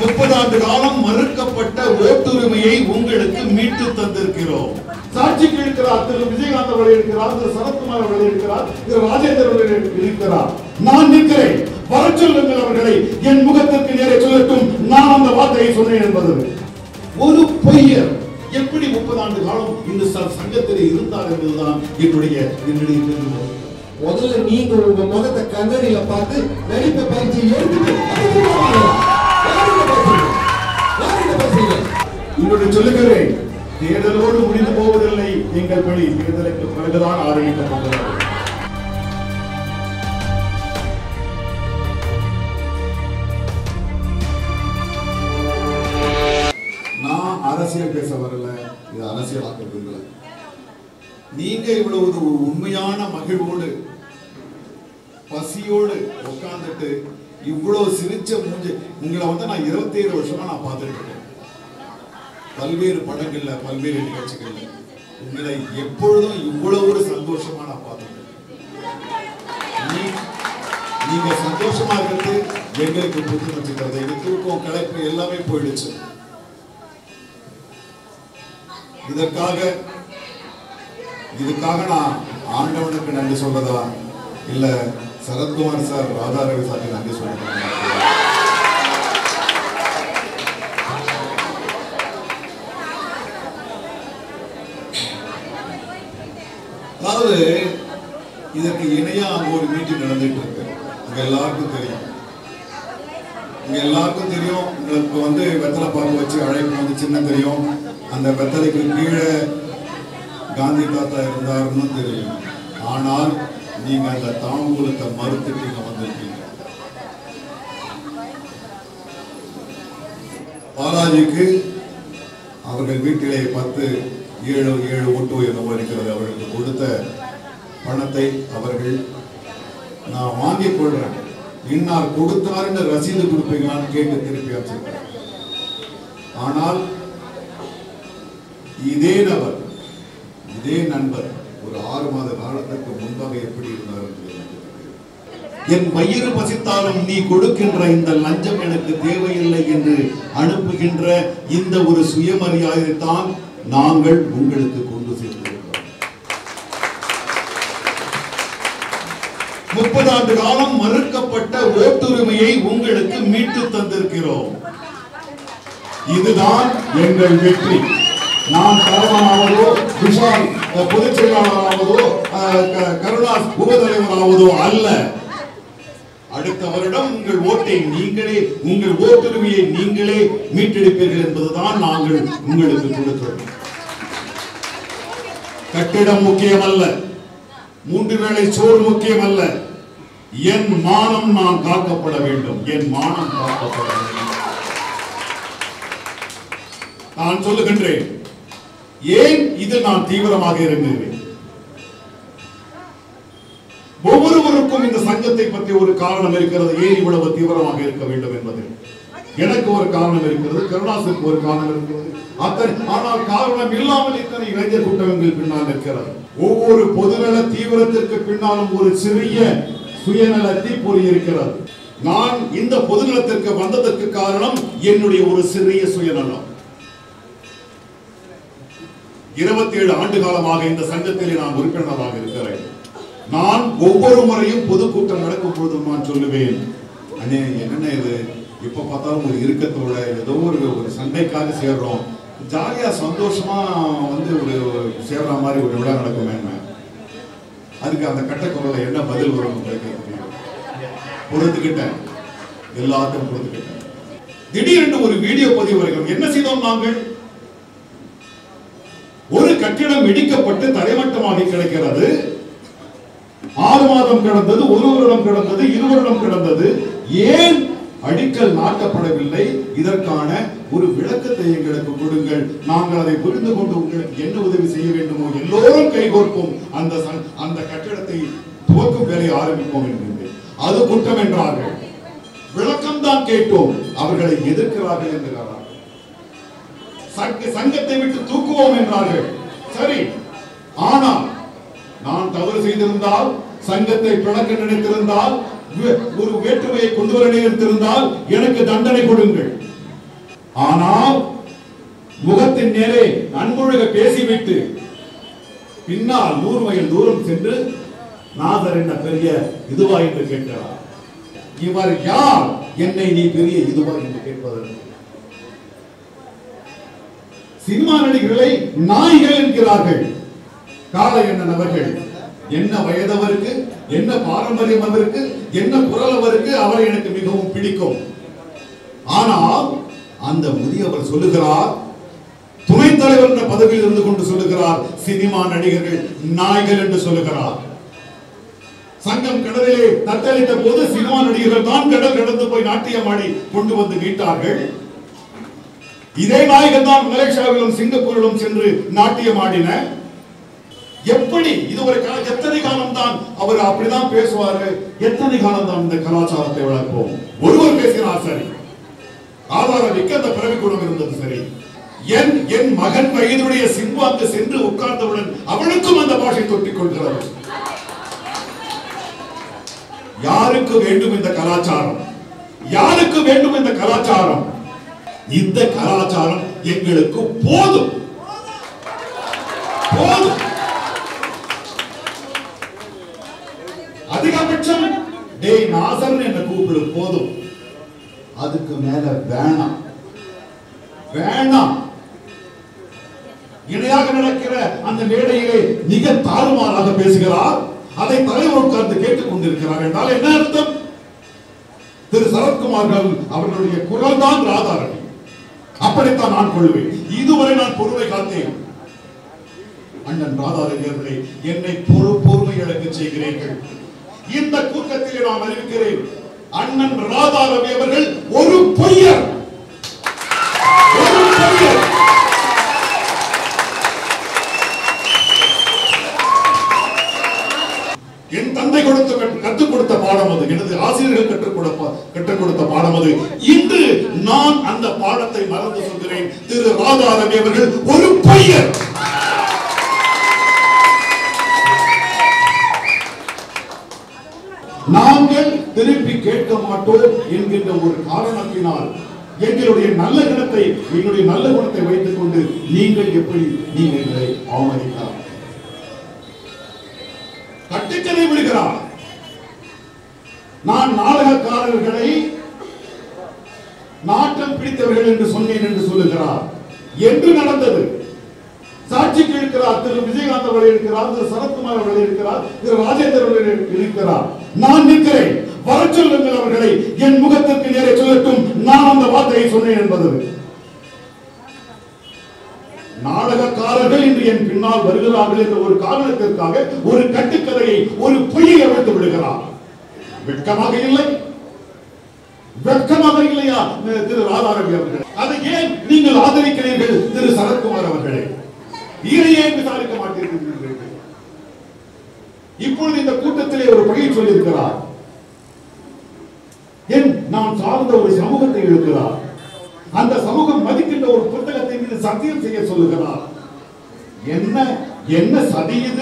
முப்பது ஆண்டு காலம் மறுக்கப்பட்ட ஓட்டுரிமையை உங்களுக்கு மீட்டு தந்திருக்கிறோம் சாட்சிக்கு இருக்கிறார் திரு விஜயகாந்த் அவர்கள் இருக்கிறார் திரு சரத்குமார் அவர்கள் இருக்கிறார் திரு ராஜேந்தர் அவர்கள் இருக்கிறார் நான் நிற்கிறேன் வர சொல்லுங்கள் அவர்களை என் முகத்திற்கு நேரே சொல்லட்டும் நான் அந்த வார்த்தையை சொன்னேன் என்பது ஒரு பொய்யர் எப்படி முப்பது ஆண்டு காலம் இந்த ச- சங்கத்திலே இருந்தார் என்பதுதான் என்னுடைய என்னுடைய கேள்வி முதல்ல நீங்க உங்க முகத்தை கண்ணாடியில பார்த்து நடிப்பை பயிற்சி எடுத்துட்டு அதுக்கு வாங்க. யாருகிட்ட பேசுறீங்க? யாருகிட்ட பேசுறீங்க? இன்னொன்று சொல்லுகிறேன் தேர்தலோடு முடிந்து போவதில்லை எங்கள் பணி தேர்தலுக்கு பிறகுதான் ஆரம்பிக்கப் போகிறது நான் அரசியல் பேச வரல இது அரசியலாக்க விரும்பல நீங்க இவ்வளவு ஒரு உண்மையான மகிழ்வோடு பசியோடு உட்கார்ந்துட்டு இவ்வளவு சிரிச்ச மூஞ்சி உங்களை வந்து நான் 27 வருஷமா நான் பார்த்துட்டு இருக்கேன் பல்வேறு படங்கள்ல பல்வேறு நிகழ்ச்சிகள்ல உங்களை எப்பொழுதும் இவ்வளவு ஒரு சந்தோஷமா நான் பார்த்தது நீ- நீங்க சந்தோஷமா இருக்கிறது எங்களுக்கு புத்துணர்ச்சி தருது எங்க தூக்கம் களைப்பு எல்லாமே போயிடுச்சு இதற்காக இதுக்காக நான் ஆண்டவனுக்கு நன்றி சொல்றதா இல்ல சரத்குமார் சார் ராதா ரவி சாருக்கு நன்றி சொல்றதா அதாவது இதற்கு இணையா அங்க ஒரு மீட்டிங் நடந்துட்டு இருக்கு அங்க எல்லாருக்கும் தெரியும் இங்க எல்லாருக்கும் தெரியும் உங்களுக்கு வந்து வெத்தலை பாக்கு வச்சு அழைப்பு வந்து சின்ன தெரியும் அந்த வெத்தலைக்கு கீழே காந்தி தாத்தா இருந்தாருன்னு தெரியும் ஆனால் நீங்க அந்த தாம்பூலத்தை மறுத்துட்டு இங்க வந்திருக்கீங்க பாலாஜிக்கு அவர்கள் வீட்டிலே பத்து ஏழு ஏழு ஓட்டோ என்னவோ இருக்கிறது அவர்களுக்கு கொடுத்த பணத்தை அவர்கள் நான் வாங்கிக் கொள்றேன் இன்னார் கொடுத்தாருன்னு ரசீது கொடுப்பீங்களான்னு கேட்டு திருப்பி அமைச்சிருக்கிறேன் ஆனால் இதே நபர் இதே நண்பர் ஒரு ஆறு மாத காலத்துக்கு முன்பாக எப்படி இருந்தார் என்று எனக்கு தெரியும். என் வயிறு பசித்தாலும் நீ கொடுக்கின்ற இந்த லஞ்சம் எனக்கு தேவையில்லை என்று அனுப்புகின்ற இந்த ஒரு சுயமரியாதை தான் நாங்கள் உங்களுக்கு கொண்டு சேர்த்திருக்கிறோம் முப்பது ஆண்டு காலம் மறுக்கப்பட்ட ஓட்டுரிமையை உங்களுக்கு மீட்டு தந்திருக்கிறோம் இதுதான் எங்கள் வெற்றி நான் தலைவனாவதோ விஷால் அஹ், பொதுச் செயலாளராவதோ அஹ், க- கருணாஸ் உபதலைவராவதோ அல்ல அடுத்த வருடம் உங்கள் ஓட்டை நீங்களே உங்கள் ஓட்டுரிமையை நீங்களே மீட்டெடுப்பீர்கள் என்பதுதான் நாங்கள் உங்களுக்கு கொடுக்கிறோம் கட்டிடம் முக்கியமல்ல மூன்று வேளை சோறு முக்கியமல்ல என் மானம் நான் காக்கப்பட வேண்டும் என் மானம் காக்கப்பட வேண்டும் நான் சொல்லுகின்றேன் ஏன் இதில் நான் தீவிரமாக இறங்குகிறேன் ஒவ்வொருவருக்கும் இந்த சங்கத்தை பற்றி ஒரு காரணம் இருக்கிறது ஏன் இவ்வளவு தீவிரமாக இருக்க வேண்டும் என்பதில் எனக்கு ஒரு காரணம் இருக்கிறது கருணாசுக்கு ஒரு காரணம் இருக்கிறது அத்தனை ஆனால் காரணம் இல்லாமல் இத்தனை இளைஞர் கூட்டங்கள் பின்னால் இருக்கிறது ஒவ்வொரு பொதுநல தீவிரத்திற்கு பின்னாலும் ஒரு சிறிய சுயநல தீப்பொறி இருக்கிறது நான் இந்த பொதுநலத்திற்கு வந்ததற்கு காரணம் என்னுடைய ஒரு சிறிய சுயநலம் இருபத்தி ஏழு ஆண்டு காலமாக இந்த சங்கத்திலே நான் உறுப்பினராக இருக்கிறேன் நான் ஒவ்வொரு முறையும் பொதுக்கூட்டம் நடக்கும் பொழுதும் நான் சொல்லுவேன் அண்ணே என்னென்ன இது எப்ப பார்த்தாலும் ஒரு இறுக்கத்தோட ஏதோ ஒரு ஒரு சண்டைக்காக சேர்றோம் ஜாலியா சந்தோஷமா வந்து ஒரு ஒரு சேர்ற மாதிரி ஒரு விழா நடக்குமே அதுக்கு அந்த கட்டக்குரல என்ன பதில் வரும் உங்களுக்கு தெரியும் பொறுத்துக்கிட்டேன் எல்லாத்தையும் பொறுத்துக்கிட்டேன் திடீரென்று ஒரு வீடியோ பதிவு வருகிறோம் என்ன செய்தோம் நாங்கள் ஒரு கட்டிடம் இடிக்கப்பட்டு தரைமட்டமாக கிடக்கிறது ஆறு மாதம் கிடந்தது ஒரு வருடம் கிடந்தது இரு வருடம் கிடந்தது ஏன் அடிக்கல் நாட்டப்படவில்லை இதற்கான ஒரு விளக்கத்தை எங்களுக்கு கொடுங்கள் நாங்கள் அதை புரிந்து கொண்டு உங்களுக்கு என்ன உதவி செய்ய வேண்டுமோ எல்லோரும் கைகோர்ப்போம் அந்த ச- அந்த கட்டிடத்தை துவக்கும் வேலையை ஆரம்பிப்போம் என்கின்றேன் அது குற்றம் என்றார்கள் விளக்கம் தான் கேட்டோம் அவர்களை எதிர்க்கிறார்கள் என்கிறார்கள் சங்க- சங்கத்தை விட்டு தூக்குவோம் என்றார்கள் சரி ஆனால் நான் தவறு செய்திருந்தால் சங்கத்தை பிளக்க நினைத்திருந்தால் வே- ஒரு வேற்றுமையை கொண்டு வர நினைத்திருந்தால் எனக்கு தண்டனை கொடுங்கள் ஆனால் முகத்தின் நேரே அன்பொழுக பேசிவிட்டு பின்னால் நூறு மைல் தூரம் சென்று நாதர் என்ன பெரிய இதுவா என்று கேட்கிறார் இவர் யார் என்னை நீ பெரிய இதுவா என்று கேட்பதற்கு சினிமா நடிகர்களை நாய்கள் என்கிறார்கள் காளையண்ணன் அவர்கள் என்ன வயதவருக்கு என்ன பாரம்பரியம் அவருக்கு என்ன குரல் அவருக்கு அவரை எனக்கு மிகவும் பிடிக்கும் ஆனால் அந்த முதியவர் சொல்லுகிறார் துணைத் தலைவர் என்ற பதவியில் இருந்து கொண்டு சொல்லுகிறார் சினிமா நடிகர்கள் நாய்கள் என்று சொல்லுகிறார் சங்கம் கடலிலே தத்தளித்த போது சினிமா நடிகர்கள் தான் கடல் கடந்து போய் நாட்டியமாடி கொண்டு வந்து மீட்டார்கள் இதே நாயகன் தான் மலேசியாவிலும் சிங்கப்பூரிலும் சென்று நாட்டியமாடின எப்படி இது ஒரு கா- எத்தனை காலம் தான் அவர் அப்படிதான் பேசுவாரு எத்தனை காலம் தான் இந்த கலாச்சாரத்தை வளர்ப்போம் ஒருவர் பேசினார் சரி ஆதாரமிக்க அந்த பிறவி குணம் இருந்தது சரி என் என் மகன் வயதுடைய சிம்பு அங்கு சென்று உட்கார்ந்தவுடன் அவனுக்கும் அந்த பாஷை தொட்டிக் கொள்கிறது யாருக்கு வேண்டும் இந்த கலாச்சாரம் யாருக்கு வேண்டும் இந்த கலாச்சாரம் இந்த கலாச்சாரம் எங்களுக்கு போதும் போதும் அதிகபட்சம் டேய் நாசர்னு என்ன கூப்பிடு போதும் அதுக்கு மேல வேணாம் வேணாம் இணையாக நடக்கிற அந்த மேடையிலே மிக தாறுமாறாக பேசுகிறார் அதை தலைவர் உட்கார்ந்து கேட்டுக் கொண்டிருக்கிறார் என்றால் என்ன அர்த்தம் திரு சரத்குமார் அவர்களுடைய குரல் தான் ராதாரணி அப்படித்தான் நான் கொள்வேன் இதுவரை நான் பொறுமை காத்தேன் அண்ணன் ராதாரவி அவர்களே என்னை பொறு பொறுமை இழக்க செய்கிறீர்கள் இந்த கூட்டத்திலே நான் அறிவிக்கிறேன் அண்ணன் ராதாரவி அவர்கள் ஒரு பொய்யர் ஒரு பொய்யர் என் தந்தை கொடுத்த கற்று- கற்றுக் கொடுத்த பாடம் அது எனது ஆசிரியர்கள் கற்றுக் கொடுத்த கற்றுக் கொடுத்த பாடம் அது இன்று நான் அந்த பாடத்தை மறந்து சொல்கிறேன் திரு ராதாரவி அவர்கள் ஒரு பொய்யர் நாங்கள் திருப்பி கேட்க மாட்டோம் என்கின்ற ஒரு காரணத்தினால் எங்களுடைய நல்ல குணத்தை எங்களுடைய நல்ல குணத்தை வைத்துக் கொண்டு நீங்கள் எப்படி நீங்கள் எங்களை அவமதிக்கலாம் கட்டுக்கதை விடுகிறார் நான் நாடகக்காரர்களை நாட்டம் பிடித்தவர்கள் என்று சொன்னேன் என்று சொல்லுகிறார் என்று நடந்தது சாட்சிக்கு இருக்கிறார் திரு விஜயகாந்த் அவர்கள் இருக்கிறார் திரு சரத்குமார் அவர்கள் இருக்கிறார் திரு ராஜேந்தர் அவர்கள் இருக்கிறார் நான் நிற்கிறேன் வர சொல்லுங்கள் அவர்களை என் முகத்திற்கு நேரே சொல்லட்டும் நான் அந்த வார்த்தையை சொன்னேன் என்பது நாடகக்காரர்கள் இன்று என் பின்னால் வருகிறார்கள் என்ற ஒரு காரணத்திற்காக ஒரு கட்டுக்கதையை ஒரு பொய்யை அவிழ்த்து விடுகிறார் வெட்கமாக இல்லை வெட்கமாக இல்லையா அஹ், திரு ராதாரவி அவர்கள் அதை ஏன் நீங்கள் ஆதரிக்கிறீர்கள் திரு சரத்குமார் அவர்களே இதை ஏன் விசாரிக்க மாட்டீர்கள் இப்பொழுது இந்த கூட்டத்திலே ஒரு பகையை சொல்லியிருக்கிறார் என் நான் சார்ந்த ஒரு சமூகத்தை எழுக்கிறார் அந்த சமூகம் மதிக்கின்ற ஒரு புத்தகத்தை மீது சத்தியம் செய்ய சொல்லுகிறார் என்ன என்ன சதி இது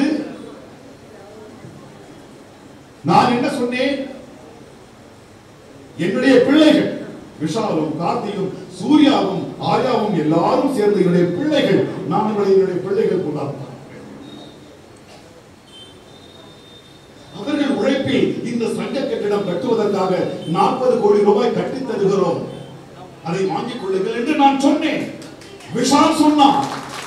நான் என்ன சொன்னேன் என்னுடைய பிள்ளைகள் விஷாலும் கார்த்தியும் சூர்யாவும் ஆர்யாவும் எல்லாரும் சேர்ந்து என்னுடைய பிள்ளைகள் நான் உங்களை என்னுடைய பிள்ளைகள் கொண்டாடுறேன் அவர்கள் உழைப்பில் இந்த சங்க கட்டிடம் கட்டுவதற்காக நாற்பது கோடி ரூபாய் கட்டி தருகிறோம் அதை வாங்கிக் கொள்ளுங்கள் என்று நான் சொன்னேன் விஷால் சொன்னான்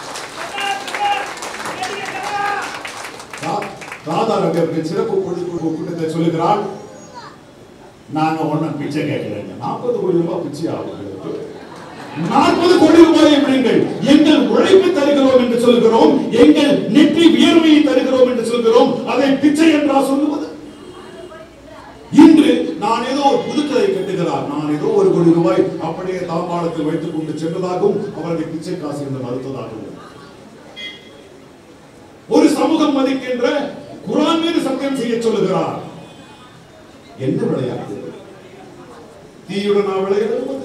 ரா- ராதா ரவி அவர்கள் சிறப்பு பொழுது கூட்டத்தை சொல்லுகிறார் நாங்க ஒண்ணும் பிச்சை கேட்கலைங்க நாற்பது கோடி ரூபாய் பிச்சை ஆகும் நாற்பது கோடி ரூபாயை விடுங்கள் எங்கள் உழைப்பு தருகிறோம் என்று சொல்கிறோம் எங்கள் நெற்றி வியர்வையை தருகிறோம் என்று சொல்கிறோம் அதை பிச்சை என்றா சொல்லுவது இன்று நான் ஏதோ ஒரு புதுக்கதை கட்டுகிறார் நான் ஏதோ ஒரு கோடி ரூபாய் அப்படியே தாம்பாளத்தில் வைத்துக் கொண்டு சென்றதாகவும் அவரது பிச்சை காசு என்று மறுத்ததாகவும் ஒரு சமூகம் மதிக்கின்ற குரான் மீது சத்தியம் செய்ய சொல்லுகிறார் என்ன விளையாட்டு தீயுடன் நான் விளையாடுவது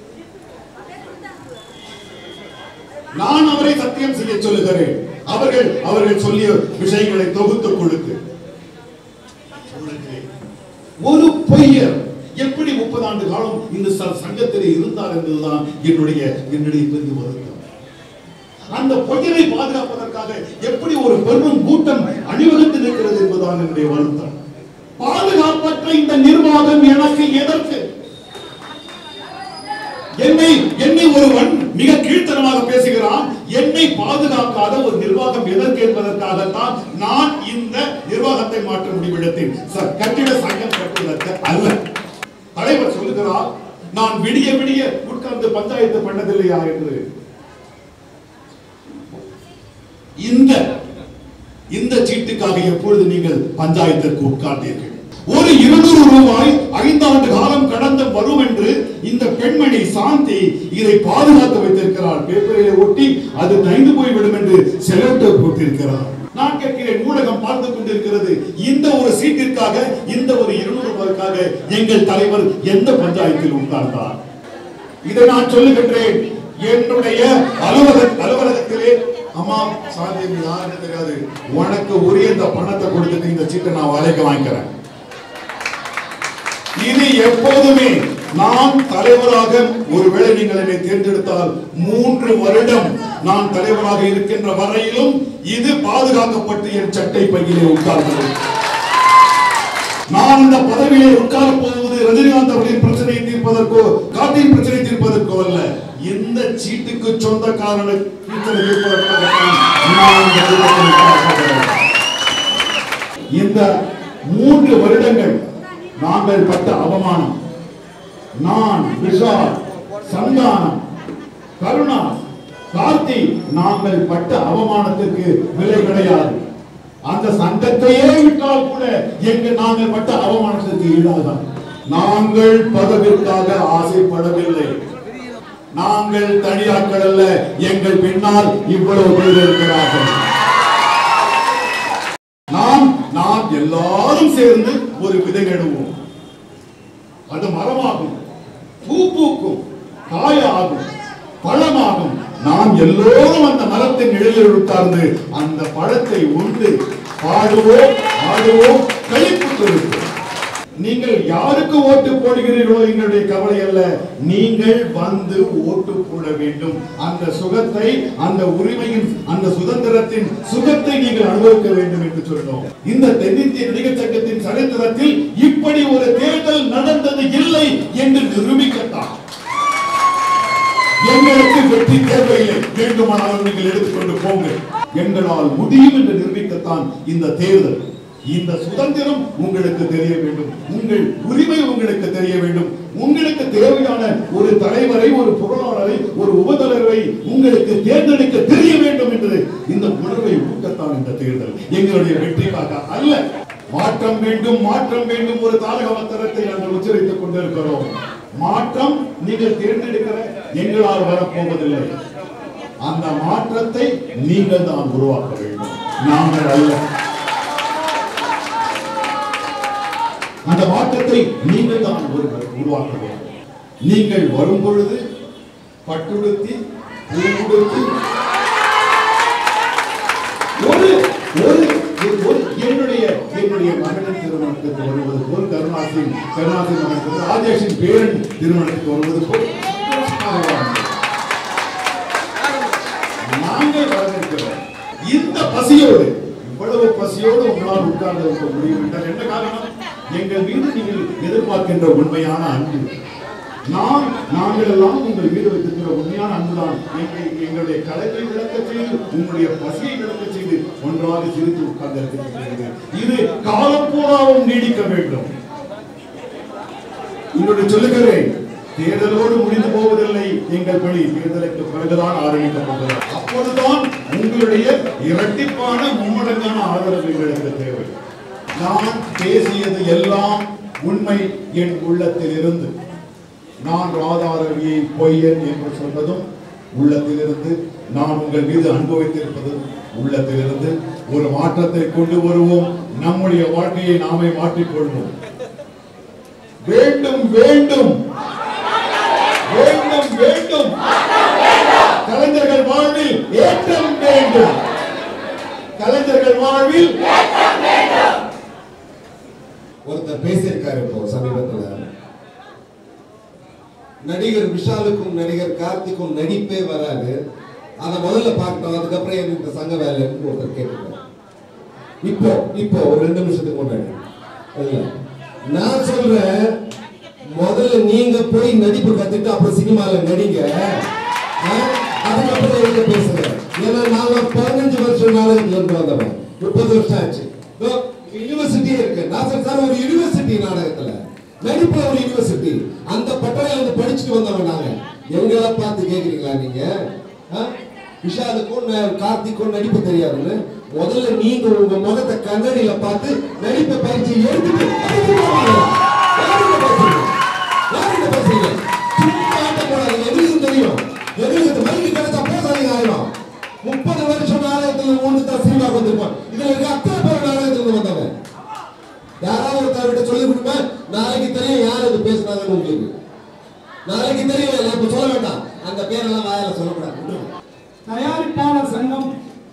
நான் அவரை சத்தியம் செய்ய சொல்லுகிறேன் அவர்கள் அவர்கள் சொல்லிய விஷயங்களை தொகுத்து கொடுத்து ஒரு பொய்யர் எப்படி முப்பது ஆண்டு காலம் இந்த ச- சங்கத்திலே இருந்தார் என்பதுதான் என்னுடைய என்னுடைய பெரிய வருத்தம் அந்த பொய்யனை பாதுகாப்பதற்காக எப்படி ஒரு பெரும் கூட்டம் அணிவகுத்து நிற்கிறது என்பதுதான் என்னுடைய வருத்தம் பாதுகாப்பற்ற இந்த நிர்வாகம் எனக்கு எதற்கு என்னை என்னை ஒருவன் மிக கீழ்த்தனமாக பேசுகிறான் என்னை பாதுகாக்காத ஒரு நிர்வாகம் எதற்கு என்பதற்காகத்தான் நான் இந்த நிர்வாகத்தை மாற்ற முடிவெடுத்தேன் ச- கட்டிட சங்கம் கட்டுவதற்கு அல்ல தலைவர் சொல்லுகிறார் நான் விடிய விடிய உட்கார்ந்து பஞ்சாயத்து பண்ணதில்லையா என்று இந்த இந்த சீட்டுக்காக எப்பொழுது நீங்கள் பஞ்சாயத்திற்கு உட்கார்ந்தீர்கள் ஒரு இருநூறு ரூபாய் ஐந்தாண்டு காலம் கடந்த வரும் என்று இந்த பெண்மணி சாந்தி இதை பாதுகாத்து வைத்திருக்கிறார் பேப்பரிலே ஒட்டி அது நைந்து போய்விடும் என்று செலவுட்டு போட்டிருக்கிறார் நான் கேட்கிறேன் ஊடகம் பார்த்து கொண்டிருக்கிறது இந்த ஒரு சீட்டிற்காக இந்த ஒரு இருநூறு ரூபாய்க்காக எங்கள் தலைவர் எந்த பஞ்சாயத்தில் உட்கார்ந்தார் இதை நான் சொல்லுகின்றேன் என்னுடைய அலுவலக அலுவலகத்திலே அம்மா சாந்தி நீ யாருன்னு தெரியாது உனக்கு உரிய இந்த பணத்தை கொடுத்துட்டு இந்த சீட்டை நான் வலைக்கு வாங்கிக்கிறேன் இது எப்போதுமே நான் தலைவராக ஒருவேளை நீங்கள் என்னை தேர்ந்தெடுத்தால் மூன்று வருடம் நான் தலைவராக இருக்கின்ற வரையிலும் இது பாதுகாக்கப்பட்டு என் சட்டை பையிலே உட்கார்ந்தது நான் இந்த பதவியில் உட்கார போவது ரஜினிகாந்த் அவர்களின் பிரச்சனையை தீர்ப்பதற்கோ கார்த்தியின் பிரச்சனை தீர்ப்பதற்கோ அல்ல இந்த சீட்டுக்கு சொந்தக்காரன பிரச்சனை தீர்ப்பதற்காகத்தான் நான் இந்த கூட்டத்தில் உட்கார போகிறேன். இந்த மூன்று வருடங்கள் நாங்கள் பட்ட அவமானம் நான் விஷால் சந்தானம் கருணா கார்த்தி நாங்கள் பட்ட அவமானத்திற்கு விலை கிடையாது அந்த சங்கத்தையே விட்டால் கூட எங்க நாங்கள் பட்ட அவமானத்திற்கு ஈடாதான் நாங்கள் பதவிற்காக ஆசைப்படவில்லை நாங்கள் தனியாட்கள் அல்ல எங்கள் பின்னால் இவ்வளவு பேர் இருக்கிறார்கள் நாம் நாம் எல்லாரும் சேர்ந்து ஒரு விதை நடுவோம் அது மரமாகும் பூ பூக்கும் காயாகும் பழமாகும் நாம் எல்லோரும் அந்த மரத்தின் நிழலில் உட்கார்ந்து அந்த பழத்தை உண்டு பாடுவோம் ஆடுவோம் கழிப்பு கொடுப்போம் நீங்கள் யாருக்கு ஓட்டு போடுகிறீர்களோ எங்களுடைய கவலை அல்ல நீங்கள் வந்து ஓட்டு போட வேண்டும் அந்த சுகத்தை அந்த உரிமையின் அந்த சுதந்திரத்தின் சுகத்தை நீங்கள் அனுபவிக்க வேண்டும் என்று சொன்னோம் இந்த தென்னிந்திய நடிகர் சங்கத்தின் சரித்திரத்தில் இப்படி ஒரு தேர்தல் நடந்தது இல்லை என்று நிரூபிக்கத்தான் எங்களுக்கு வெற்றி தேவையில்லை வேண்டுமானாலும் நீங்கள் எடுத்துக்கொண்டு போங்க எங்களால் முடியும் என்று நிரூபிக்கத்தான் இந்த தேர்தல் இந்த சுதந்திரம் உங்களுக்கு தெரிய வேண்டும் உங்கள் உரிமை உங்களுக்கு தெரிய வேண்டும் உங்களுக்கு தேவையான ஒரு தலைவரை ஒரு பொருளாளரை ஒரு உபதலைவரை உங்களுக்கு தேர்ந்தெடுக்க தெரிய வேண்டும் என்று இந்த உணர்வை ஊக்கத்தான் இந்த தேர்தல் எங்களுடைய வெற்றிக்காக அல்ல மாற்றம் வேண்டும் மாற்றம் வேண்டும் ஒரு தாரகவத்தரத்தை நாங்கள் உச்சரித்துக் கொண்டிருக்கிறோம் மாற்றம் நீங்கள் தேர்ந்தெடுக்கிற எங்களால் வரப்போவதில்லை அந்த மாற்றத்தை நீங்கள் தான் உருவாக்க வேண்டும் நாங்கள் அல்ல அந்த மாற்றத்தை நீங்கள் தான் ஒருவர் உருவாக்க வேண்டும் நீங்கள் வரும் பொழுது பட்டுடுத்தி பூவுடுத்தி ஒரு ஒரு ஒரு என்னுடைய என்னுடைய மகனின் திருமணத்துக்கு வருவது போல் கருணாசின் கருணாசின் மகன் ராஜேஷின் பேரன் திருமணத்துக்கு வருவது போல் சந்தோஷமாக வாருங்கள். நாங்கள் வரவேற்கிறோம் இந்த பசியோடு இவ்வளவு பசியோடு உங்களால் உட்கார்ந்து இருக்க முடியும் என்றால் என்ன காரணம் எங்கள் மீது நீங்கள் எதிர்பார்க்கின்ற உண்மையான அன்பு நாம் நாங்கள் எல்லாம் உங்கள் மீது வைத்திருக்கிற உண்மையான அன்புதான் எங்கள் எங்களுடைய கலையை விளக்க செய்து உங்களுடைய பசியை விளக்க செய்து ஒன்றாக சிரித்து உட்கார்ந்து இருக்கிறது இது காலம் பூராவும் நீடிக்க வேண்டும் இன்னொன்று சொல்லுகிறேன் தேர்தலோடு முடிந்து போவதில்லை எங்கள் பணி தேர்தலுக்கு பிறகுதான் ஆரம்பிக்க போகிறது அப்பொழுதுதான் உங்களுடைய இரட்டிப்பான மும்மடங்கான ஆதரவு எங்களுக்கு தேவை நான் பேசியது எல்லாம் உண்மை என் உள்ளத்தில் இருந்து நான் ராதாரவியை பொய்யன் என்று சொன்னதும் உள்ளத்திலிருந்து நான் உங்கள் மீது அன்பு வைத்திருப்பதும் உள்ளத்திலிருந்து ஒரு மாற்றத்தை கொண்டு வருவோம் நம்முடைய வாழ்க்கையை நாமே மாற்றிக்கொள்வோம் வேண்டும் வேண்டும் வேண்டும் வேண்டும் கலைஞர்கள் வாழ்வில் ஏற்றம் வேண்டும் கலைஞர்கள் வாழ்வில் ஒருத்தர் பேசியிருக்காரு இப்போ சமீபத்துல நடிகர் விஷாலுக்கும் நடிகர் கார்த்திக்கும் நடிப்பே வராது அதை முதல்ல பார்க்கணும் அதுக்கப்புறம் எனக்கு இந்த சங்க வேலைன்னு ஒருத்தர் கேட்டுருக்காரு இப்போ இப்போ ஒரு ரெண்டு நிமிஷத்துக்கு முன்னாடி இல்ல நான் சொல்றேன் முதல்ல நீங்க போய் நடிப்பு கத்துட்டு அப்புறம் சினிமால நடிங்க ஆ? அதுக்கப்புறம் எங்க பேசுங்க ஏன்னா நாங்க பதினஞ்சு வருஷம் நாடகத்துல இருந்து வந்தவன் முப்பது வருஷம் ஆச்சு யூனிவர்சிட்டியே இருக்கு நாசர் சார் ஒரு யூனிவர்சிட்டி நாடகத்துல நடிப்புல ஒரு யூனிவர்சிட்டி அந்த பட்டறையில இருந்து படிச்சுட்டு வந்தவன் நாங்க எங்களை பார்த்து கேக்குறீங்களா நீங்க ஆ? விஷாலுக்கும் ந- கார்த்திக்கும் நடிப்பு தெரியாதுன்னு முதல்ல நீங்க உங்க முகத்தை கண்ணாடியில பார்த்து நடிப்பை பயிற்சி எடுத்துட்டு அதுக்கப்புறம் வாங்க. யாருங்க பேசுறீங்க? யாருங்க பேசுறீங்க? சும்மா ஆட்டம் போடாதீங்க. எங்களுக்கும் தெரியும். எங்களுக்கு இந்த மைக்கு கிடைச்சா பேசாதீங்க ஆயிரும். முப்பது வருஷம் நாடகத்துல ஒன்று தான் சினிமா வந்திருப்போம் இதுல இருக்க அத்தனை பேர் நாடகத்துல இருந்து வந்தவங்க யாராவது ஒருத்தர்கிட்ட சொல்லி கொடுங்க நாளைக்கு தெரியும் யார் அது பேசுனாங்கன்னு உங்களுக்கு நாளைக்கு தெரியும் நான் இப்ப சொல்ல வேண்டாம் அந்த பேரெல்லாம் வாயால சொல்லக்கூடாது விட்டுருங்க. தயாரிப்பாளர் சங்கம்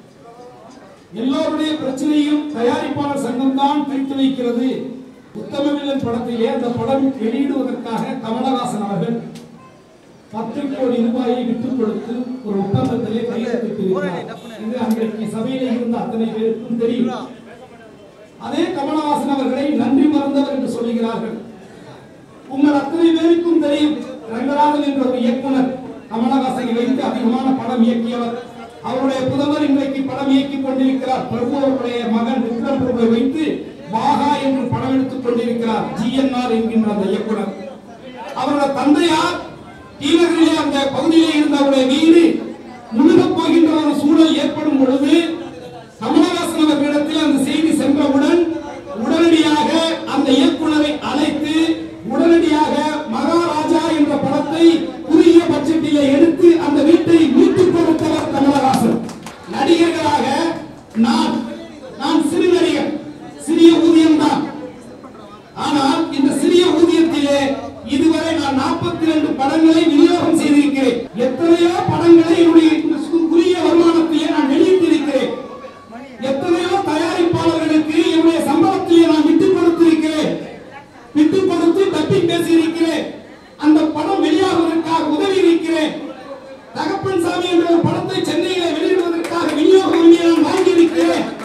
எல்லோருடைய பிரச்சனையும் தயாரிப்பாளர் சங்கம் தான் தீர்த்து வைக்கிறது உத்தமவில்லன் படத்திலே அந்த படம் வெளியிடுவதற்காக கமலஹாசன் அவர்கள் பத்து கோடி ரூபாயை விட்டுக் கொடுத்து ஒரு ஒப்பந்தத்திலே கையெழுத்திட்டிருக்கிறார் இது அன்றைக்கு சபையிலே இருந்த அத்தனை பேருக்கும் தெரியும் அதே கமலஹாசன் அவர்களை நன்றி மறந்தவர் என்று சொல்லுகிறார்கள் உங்கள் அத்தனை பேருக்கும் தெரியும் ரங்கராஜன் என்ற ஒரு இயக்குனர் கமலஹாசனை வைத்து அதிகமான படம் இயக்கியவர் அவருடைய புதல்வர் இன்றைக்கு படம் இயக்கிக் கொண்டிருக்கிறார் பிரபு அவருடைய மகன் விக்ரம் பிரபுவை வைத்து பாகா என்று படம் எடுத்துக் கொண்டிருக்கிறார் ஜிஎன்ஆர் என்கின்ற அந்த இயக்குனர் அவருடைய தந்தையார் தீநகரிலே அந்த பகுதியிலே இருந்த அவருடைய வீடு முழுகப் போகின்ற ஒரு சூழல் ஏற்படும் பொழுது கமலஹாசன் அவர்களிடத்தில் அந்த செய்தி சென்றவுடன் உடனடியாக அந்த இயக்குனரை அழைத்து உடனடியாக மகாராஜா என்ற படத்தை குறுகிய பட்ஜெட்டிலே எடுத்து அந்த வீட்டை மீட்டுக் கொடுத்தவர் கமலஹாசன் நடிகர்களாக நான் நான் சிறு நடிகர் சிறிய ஊதியம் தான் ஆனால் இந்த சிறிய ஊதியத்திலே இதுவரை நான் 42 படங்களை விநியோகம் செய்திருக்கிறேன் எத்தனையோ படங்களை என்னுடைய இந்த சு- குறுகிய வருமானத்திலே நான் வெளியிட்டிருக்கிறேன் எத்தனையோ தயாரிப்பாளர்களுக்கு என்னுடைய சம்பளத்திலே நான் விட்டுக் கொடுத்திருக்கிறேன் விட்டுக் கொடுத்து டப்பிங் பேசியிருக்கிறேன் அந்த படம் வெளியாகுவதற்காக உதவி இருக்கிறேன் தகப்பன் சாமி என்ற ஒரு படத்தை சென்னையில வெளியிடுவதற்காக விநியோக உரிமையை நான் வாங்கி இருக்கிறேன்